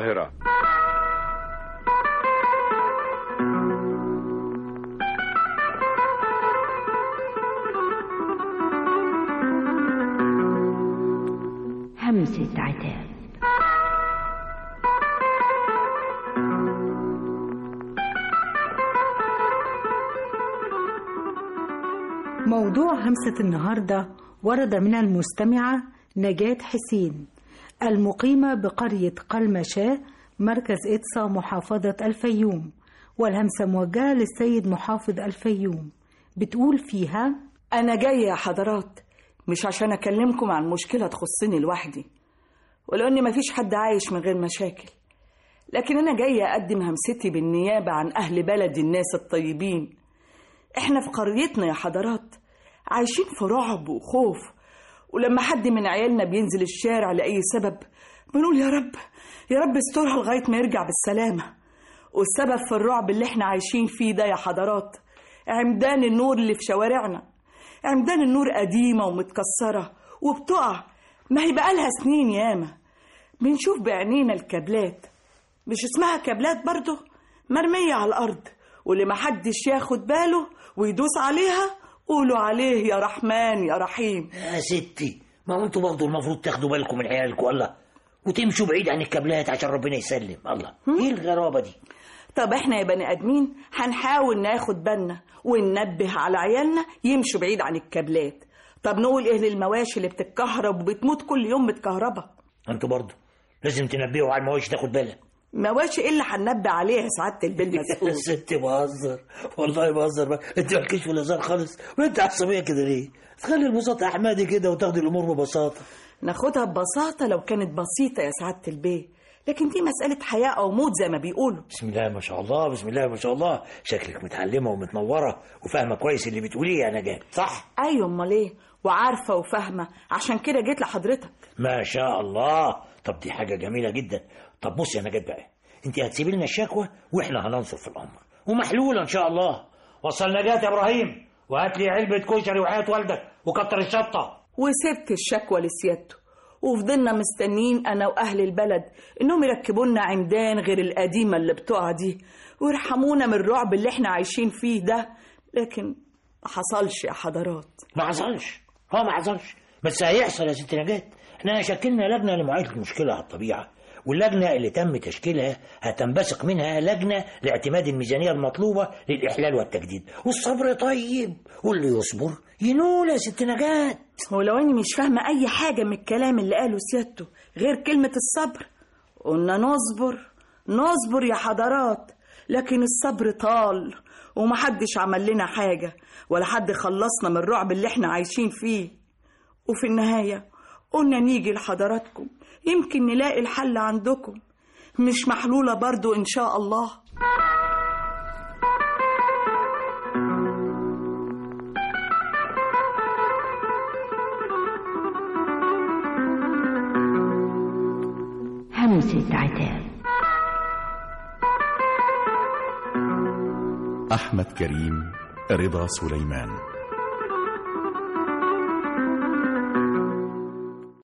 القاهرة همسة عتاب موضوع همسة النهاردة ورد من المستمعة نجاة حسين المقيمة بقرية قلمشاه مركز إدسا محافظة الفيوم والهمسة موجهة للسيد محافظ الفيوم بتقول فيها أنا جاية يا حضرات مش عشان أكلمكم عن مشكلة تخصني لوحدي ولو إن مفيش حد عايش من غير مشاكل لكن أنا جاية أقدم همستي بالنيابة عن أهل بلدي الناس الطيبين إحنا في قريتنا يا حضرات عايشين في رعب وخوف ولما حد من عيالنا بينزل الشارع لأي سبب بنقول يا رب يا رب استرها لغاية ما يرجع بالسلامة والسبب في الرعب اللي احنا عايشين فيه ده يا حضرات عمدان النور اللي في شوارعنا عمدان النور قديمة ومتكسرة وبتقع ما هي بقالها سنين ياما بنشوف بعينينا الكابلات مش اسمها كابلات برضه مرمية على الأرض واللي محدش ياخد باله ويدوس عليها قولوا عليه يا رحمن يا رحيم يا ستي ما هو انتوا برضه المفروض تاخدوا بالكم من عيالكم الله وتمشوا بعيد عن الكابلات عشان ربنا يسلم الله ايه الغرابه دي طب احنا يا بني ادمين هنحاول ناخد بالنا وننبه على عيالنا يمشوا بعيد عن الكابلات طب نقول ايه للمواشي اللي بتتكهرب وبتموت كل يوم متكهربه انتوا برضه لازم تنبهوا على المواشي تاخد بالها مواشي ايه اللي هننبه عليها يا سعاده البنت مسؤول ستي بهزر والله بهزر بقى انت مالكيش في الهزار خالص وانت عصبيه كده ليه؟ تخلي البساطه احمدي كده وتاخدي الامور ببساطه ناخدها ببساطه لو كانت بسيطه يا سعاده البيه لكن دي مسألة حياة أو موت زي ما بيقولوا بسم الله ما شاء الله بسم الله ما شاء الله شكلك متعلمة ومتنورة وفاهمة كويس اللي بتقوليه يا نجاة صح؟ أيوة أمال إيه وعارفة وفاهمة عشان كده جيت لحضرتك ما شاء الله طب دي حاجة جميلة جدا طب بص يا نجاة بقى انت هتسيبي لنا الشكوى واحنا هننصر في الأمر ومحلولة إن شاء الله وصل نجاة يا إبراهيم وهات لي علبة كشري وحياة والدك وكتر الشطة وسبت الشكوى لسيادته وفضلنا مستنيين انا واهل البلد انهم يركبوا لنا عمدان غير القديمه اللي بتقع دي ويرحمونا من الرعب اللي احنا عايشين فيه ده لكن ما حصلش يا حضرات ما حصلش اه ما حصلش بس هيحصل يا ست نجاة احنا شكلنا لجنة لمعالجة المشكلة على الطبيعة واللجنة اللي تم تشكيلها هتنبثق منها لجنة لاعتماد الميزانية المطلوبة للإحلال والتجديد والصبر طيب واللي يصبر ينول يا ست نجاة ولو اني مش فاهمه اي حاجه من الكلام اللي قاله سيادته غير كلمه الصبر قلنا نصبر نصبر يا حضرات لكن الصبر طال ومحدش عمل لنا حاجه ولا حد خلصنا من الرعب اللي احنا عايشين فيه وفي النهايه قلنا نيجي لحضراتكم يمكن نلاقي الحل عندكم مش محلوله برضو ان شاء الله همسة عتاب أحمد كريم رضا سليمان